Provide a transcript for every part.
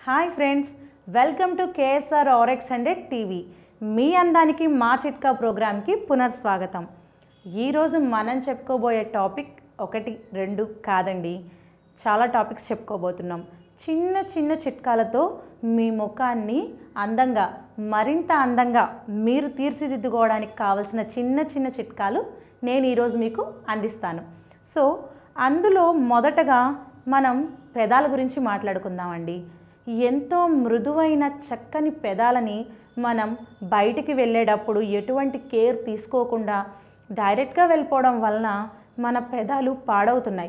hi friends welcome to KSR RX hundred TV మీ అందానికి మా చిట్కా ప్రోగ్రామ్కి పునర్స్వాగతం ఈరోజు మనం చెప్పుకోబోయే టాపిక్ ఒకటి రెండు కాదండి చాలా టాపిక్స్ చెప్పుకోబోతున్నాం చిన్న చిన్న చిట్కాలతో మీ ముఖాన్ని అందంగా మరింత అందంగా మీరు తీర్చిదిద్దుకోవడానికి కావలసిన చిన్న చిన్న చిట్కాలు నేను ఈరోజు మీకు అందిస్తాను సో అందులో మొదటగా మనం పెదాల గురించి మాట్లాడుకుందామండి ఎంతో మృదువైన చక్కని పెదాలని మనం బయటికి వెళ్ళేటప్పుడు ఎటువంటి కేర్ తీసుకోకుండా డైరెక్ట్గా వెళ్ళిపోవడం వలన మన పెదాలు పాడవుతున్నాయి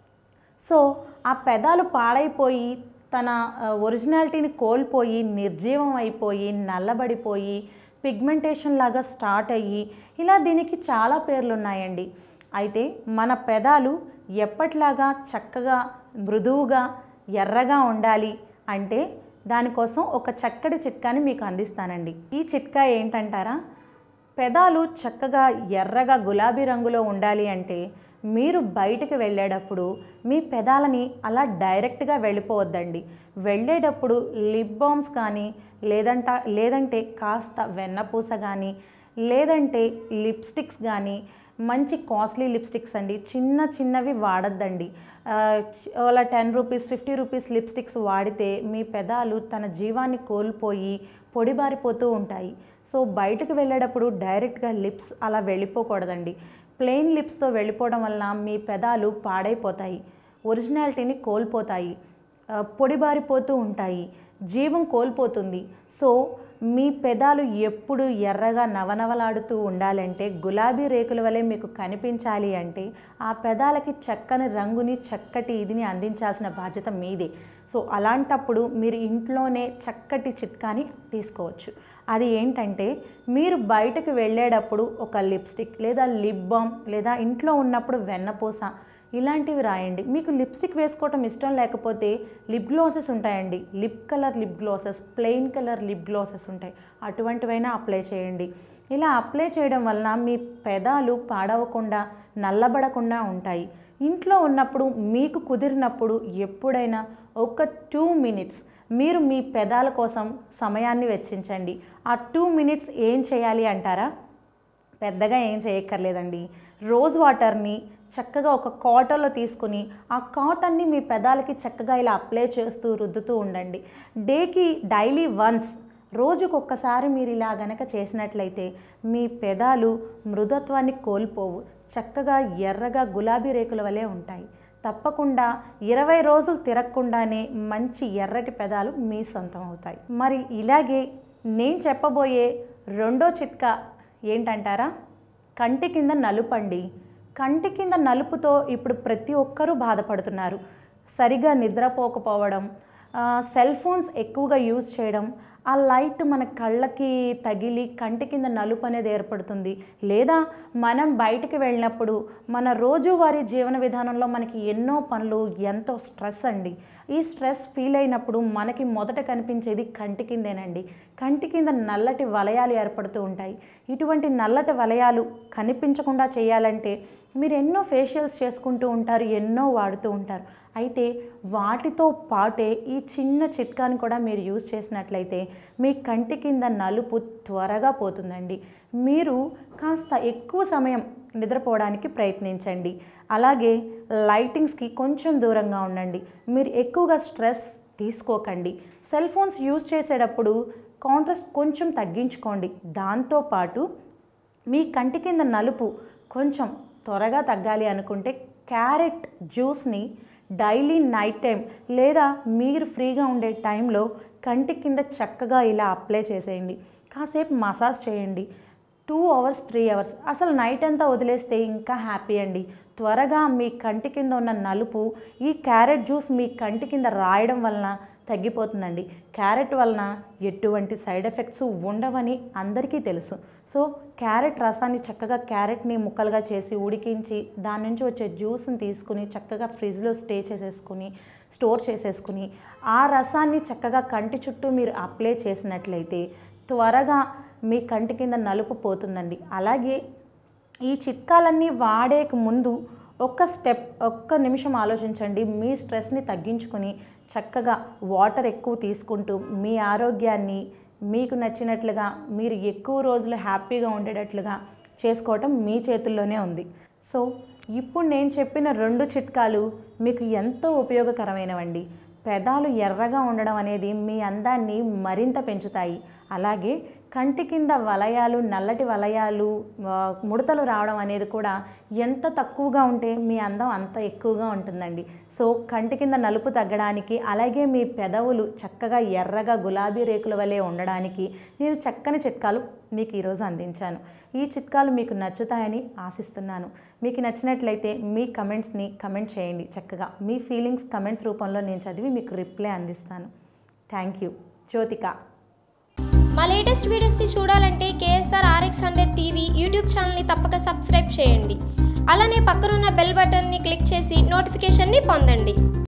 సో ఆ పెదాలు పాడైపోయి తన ఆ, ఒరిజినాలిటీని కోల్పోయి నిర్జీవం అయిపోయి నల్లబడిపోయి పిగ్మెంటేషన్ లాగా స్టార్ట్ అయ్యి ఇలా దీనికి చాలా పేర్లు ఉన్నాయండి అయితే మన పెదాలు ఎప్పట్లాగా చక్కగా మృదువుగా ఎర్రగా ఉండాలి అంటే దానికోసం ఒక చక్కటి చిట్కాని మీకు అందిస్తానండి ఈ చిట్కా ఏంటంటారా పెదాలు చక్కగా ఎర్రగా గులాబీ రంగులో ఉండాలి అంటే మీరు బయటికి వెళ్ళేటప్పుడు మీ పెదాలని అలా డైరెక్ట్గా వెళ్ళిపోవద్దండి వెళ్ళేటప్పుడు లిప్ బామ్స్ కానీ లేదంట లేదంటే కాస్త వెన్నపూస కానీ లేదంటే లిప్స్టిక్స్ కానీ మంచి కాస్ట్లీ లిప్స్టిక్స్ అండి చిన్న చిన్నవి వాడద్దండి ఆ, చ- అలా ten rupees fifty rupees lipsticks వాడితే మీ పెదాలు తన జీవాన్ని కోల్పోయి పొడిబారిపోతూ ఉంటాయి సో బయటకు వెళ్ళేటప్పుడు డైరెక్ట్గా లిప్స్ అలా వెళ్ళిపోకూడదండి ప్లెయిన్ లిప్స్తో వెళ్ళిపోవడం వల్ల మీ పెదాలు పాడైపోతాయి ఒరిజినాలిటీని కోల్పోతాయి ఆ, పొడిబారిపోతూ ఉంటాయి జీవం కోల్పోతుంది సో మీ పెదాలు ఎప్పుడు ఎర్రగా నవనవలాడుతూ ఉండాలంటే గులాబీ రేకుల వలె మీకు కనిపించాలి అంటే ఆ పెదాలకి చక్కని రంగుని చక్కటి ఇదిని అందించాల్సిన బాధ్యత మీదే సో అలాంటప్పుడు మీరు ఇంట్లోనే చక్కటి చిట్కాని తీసుకోవచ్చు అది ఏంటంటే మీరు బయటకు వెళ్ళేటప్పుడు ఒక లిప్స్టిక్ లేదా లిప్ బామ్ లేదా ఇంట్లో ఉన్నప్పుడు వెన్నపూస ఇలాంటివి రాయండి మీకు లిప్స్టిక్ వేసుకోవటం ఇష్టం లేకపోతే లిప్ గ్లాసెస్ ఉంటాయండి lip colour lip glosses plain colour lip glosses ఉంటాయి అటువంటివైనా అప్లై చేయండి ఇలా అప్లై చేయడం వలన మీ పెదాలు పాడవకుండా నల్లబడకుండా ఉంటాయి ఇంట్లో ఉన్నప్పుడు మీకు కుదిరినప్పుడు ఎప్పుడైనా ఒక టూ మినిట్స్ మీరు మీ పెదాల కోసం సమయాన్ని వెచ్చించండి ఆ టూ మినిట్స్ ఏం చేయాలి అంటారా పెద్దగా ఏం చేయక్కర్లేదండి రోజ్ వాటర్ని చక్కగా ఒక కాటన్లో తీసుకుని ఆ కాటన్ని మీ పెదాలకి చక్కగా ఇలా అప్లై చేస్తూ రుద్దుతూ ఉండండి డేకి డైలీ వన్స్ రోజుకు ఒక్కసారి మీరు ఇలా గనక చేసినట్లయితే మీ పెదాలు మృదుత్వాన్ని కోల్పోవు చక్కగా ఎర్రగా గులాబీ రేకుల వలె ఉంటాయి తప్పకుండా ఇరవై రోజులు తిరగకుండానే మంచి ఎర్రటి పెదాలు మీ సొంతం అవుతాయి మరి ఇలాగే నేను చెప్పబోయే రెండో చిట్కా ఏంటంటారా కంటి కింద నలుపండి కంటి కింద నలుపుతో ఇప్పుడు ప్రతి ఒక్కరూ బాధపడుతున్నారు సరిగా నిద్రపోకపోవడం ఆ, సెల్ ఫోన్స్ ఎక్కువగా యూజ్ చేయడం ఆ లైట్ మన కళ్ళకి తగిలి కంటి కింద నలుపు అనేది ఏర్పడుతుంది లేదా మనం బయటికి వెళ్ళినప్పుడు మన రోజువారీ జీవన విధానంలో మనకి ఎన్నో పనులు ఎంతో స్ట్రెస్ అండి ఈ స్ట్రెస్ ఫీల్ అయినప్పుడు మనకి మొదట కనిపించేది కంటి కిందేనండి కంటి కింద నల్లటి వలయాలు ఏర్పడుతూ ఉంటాయి ఇటువంటి నల్లటి వలయాలు కనిపించకుండా చేయాలంటే మీరు ఎన్నో ఫేషియల్స్ చేసుకుంటూ ఉంటారు ఎన్నో వాడుతూ ఉంటారు అయితే వాటితో పాటే ఈ చిన్న చిట్కాని కూడా మీరు యూజ్ చేసినట్లయితే మీ కంటి కింద నలుపు త్వరగా పోతుందండి మీరు కాస్త ఎక్కువ సమయం నిద్రపోవడానికి ప్రయత్నించండి అలాగే లైటింగ్స్కి కొంచెం దూరంగా ఉండండి మీరు ఎక్కువగా స్ట్రెస్ తీసుకోకండి సెల్ ఫోన్స్ యూజ్ చేసేటప్పుడు కాంట్రాస్ట్ కొంచెం తగ్గించుకోండి దాంతోపాటు మీ కంటి కింద నలుపు కొంచెం త్వరగా తగ్గాలి అనుకుంటే క్యారెట్ జ్యూస్ని డైలీ నైట్ టైం లేదా మీరు ఫ్రీగా ఉండే టైంలో కంటి కింద చక్కగా ఇలా అప్లై చేసేయండి కాసేపు మసాజ్ చేయండి టూ అవర్స్ త్రీ అవర్స్ అసలు నైట్ అంతా వదిలేస్తే ఇంకా హ్యాపీ అండి త్వరగా మీ కంటి కింద ఉన్న నలుపు ఈ క్యారెట్ జ్యూస్ మీ కంటి కింద రాయడం వలన తగ్గిపోతుందండి క్యారెట్ వలన ఎటువంటి సైడ్ ఎఫెక్ట్స్ ఉండవని అందరికీ తెలుసు సో క్యారెట్ రసాన్ని చక్కగా క్యారెట్ని ముక్కలుగా చేసి ఉడికించి దాని నుంచి వచ్చే జ్యూస్ని తీసుకుని చక్కగా ఫ్రిడ్జ్లో స్టే చేసేసుకుని స్టోర్ చేసేసుకుని ఆ రసాన్ని చక్కగా కంటి చుట్టూ మీరు అప్లై చేసినట్లయితే త్వరగా మీ కంటి కింద నలుపు పోతుందండి అలాగే ఈ చిట్కాలన్నీ వాడేక ముందు ఒక్క స్టెప్ ఒక్క నిమిషం ఆలోచించండి మీ స్ట్రెస్ని తగ్గించుకొని చక్కగా వాటర్ ఎక్కువ తీసుకుంటూ మీ ఆరోగ్యాన్ని మీకు నచ్చినట్లుగా మీరు ఎక్కువ రోజులు హ్యాపీగా ఉండేటట్లుగా చేసుకోవటం మీ చేతుల్లోనే ఉంది సో ఇప్పుడు నేను చెప్పిన రెండు చిట్కాలు మీకు ఎంతో ఉపయోగకరమైనవండి పెదాలు ఎర్రగా ఉండడం అనేది మీ అందాన్ని మరింత పెంచుతాయి అలాగే కంటి కింద వలయాలు నల్లటి వలయాలు ఆ, ముడతలు రావడం అనేది కూడా ఎంత తక్కువగా ఉంటే మీ అందం అంత ఎక్కువగా ఉంటుందండి సో కంటి కింద నలుపు తగ్గడానికి అలాగే మీ పెదవులు చక్కగా ఎర్రగా గులాబీ రేకుల వలె ఉండడానికి నేను చక్కని చిట్కాలు మీకు ఈరోజు అందించాను ఈ చిట్కాలు మీకు నచ్చుతాయని ఆశిస్తున్నాను మీకు నచ్చినట్లయితే మీ కమెంట్స్ని కమెంట్ చేయండి చక్కగా మీ ఫీలింగ్స్ కమెంట్స్ రూపంలో నేను చదివి మీకు రిప్లై అందిస్తాను థ్యాంక్ యూ జ్యోతిక మా లేటెస్ట్ వీడియోస్ని చూడాలంటే KSR RX hundred TV YouTube ఛానల్ని తప్పక సబ్స్క్రైబ్ చేయండి అలానే పక్కనున్న బెల్ బటన్ని క్లిక్ చేసి నోటిఫికేషన్ని పొందండి